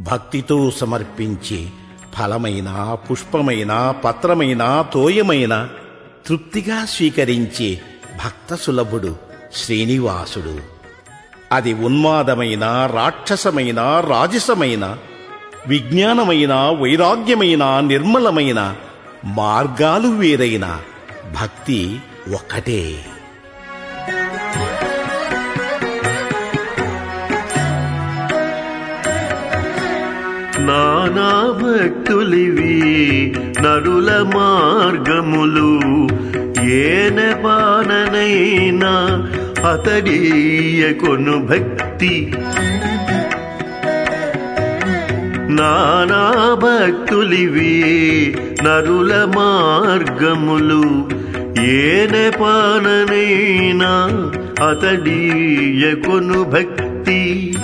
భక్తితో సమర్పించే ఫలమైన పుష్పమైన పత్రమైన తోయమైన తృప్తిగా స్వీకరించే భక్త సులభుడు శ్రీనివాసుడు అది ఉన్మాదమైన రాక్షసమైన రాజసమైన విజ్ఞానమైన వైరాగ్యమైన నిర్మలమైన మార్గాలు వేరైన భక్తి ఒక్కటే నానా భక్తులివి నరుల మార్గములు ఏన బాననైనా అతడీయ కొను భక్తి నానా భక్తులివి నరుల మార్గములు ఏన పాననైనా అతడీయ కొను భక్తి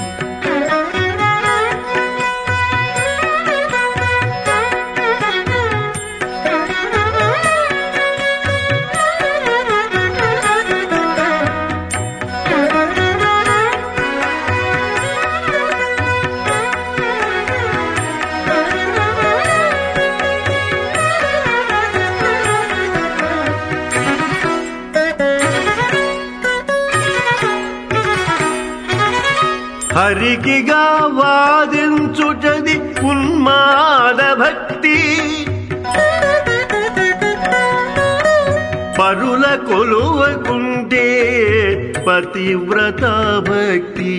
హరికిగా వాదించుటది ఉన్మాద భక్తి పరుల కొలువకుంటే పతివ్రత భక్తి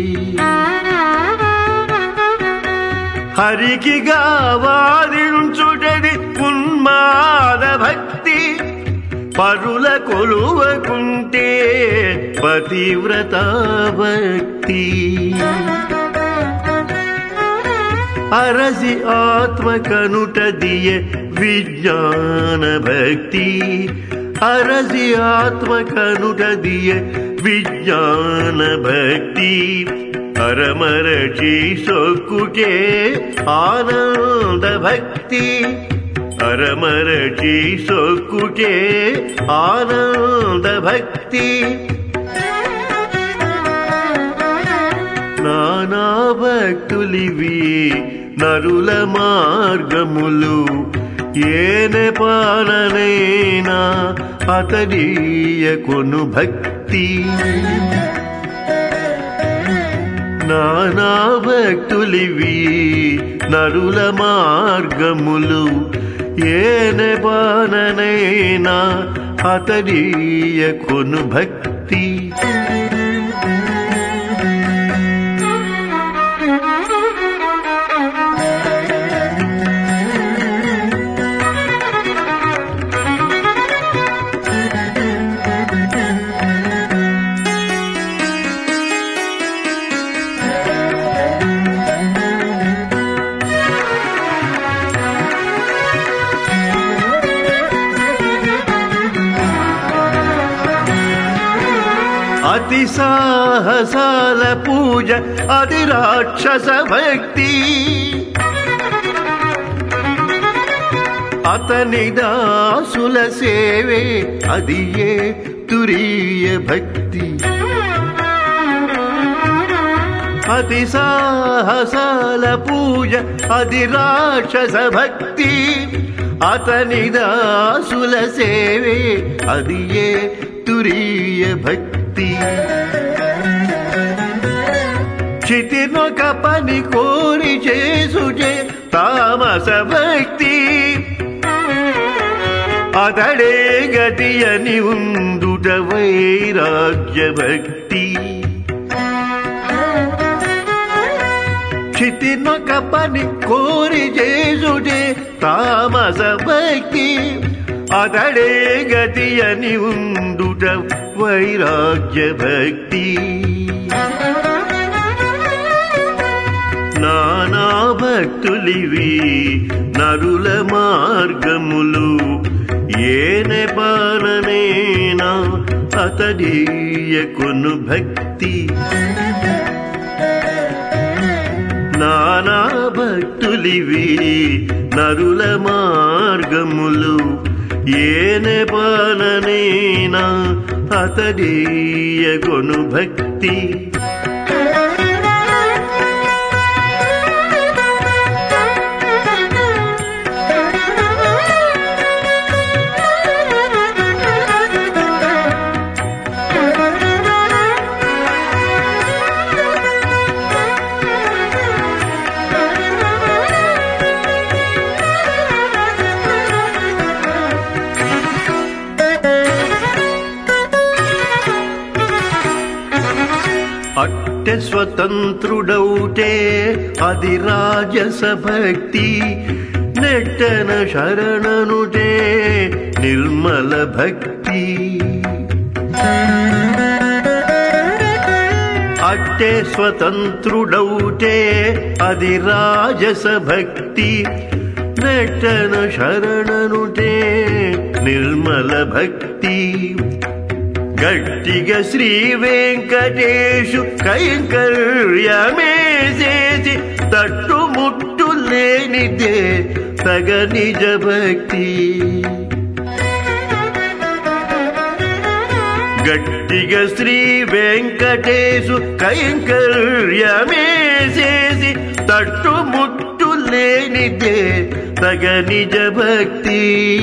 హరికిగా వాదించుటది ఉన్మాద భక్తి పరుల కొలువకుంటే పతివ్రత భక్తి అరసి ఆత్మ కనుట దియ విజ్ఞాన భక్తి అరసి ఆత్మ కనుట దియ విజ్ఞాన భక్తి అరమరచి సొక్కుకే ఆనంద భక్తి అరమరచి సొక్కుకే ఆనంద భక్తి నానా భక్తులివి నరుల మార్గములు ఏన పాలనైనా అతడీయ కొను భక్తి నానా భక్తులివి నరుల మార్గములు ఏన పాలనైనా అతడీయ కొను భక్తి అతి సాహసాల పూజ అది రాక్షస భక్తి అతని దాసుల సేవే అది ఏ తురీయ భక్తి అతి సాహసాల పూజ అది రాక్షస భక్తి అతని దాసుల సేవే అది ఏ తురీయ భక్తి చితినొక పని కోరి చేసుచే తామస భక్తి అతడే గతి అని ఉందుట వైరాగ్య భక్తి చితినొక పని కోరి చేసుడే తామస భక్తి అతడే గతి అని ఉందుట వైరాగ్య భక్తి నానా భక్తులివి నరుల మార్గములు ఏన పాలనేనా అతడీయ కొను భక్తి నానా భక్తులివి నరుల మార్గములు ఏన పాలనేనా అతడీయ కొను భక్తి స్వతంత్రుడౌటే అది రాజస భక్తి నెట్టన శరణనుటే నిర్మల భక్తి అట్టే స్వతంత్రుడౌటే అది రాజస భక్తి నెట్టన శరణనుటే నిర్మల భక్తి గట్టిగా శ్రీ వెంకటేశు కైంకర్యమేసేసి తట్టుముట్టు లేనిదే తగ నిజ భక్తి గట్టిగా శ్రీ వెంకటేశు కైంకర్యమేసేసి తట్టుముట్టు లేనిదే తగ నిజ భక్తి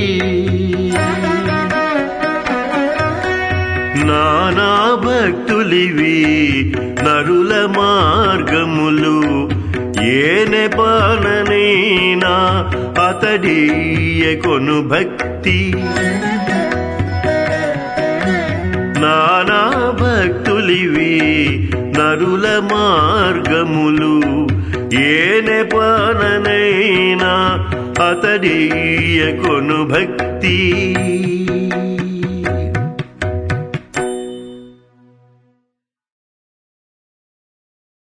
నానా భక్తులివి నరుల మార్గములు ఏనె పాలనైనా అతడీయ కొను భక్తి నానా భక్తులివి నరుల మార్గములు ఏనె పాలనైనా అతడీయ కొను భక్తి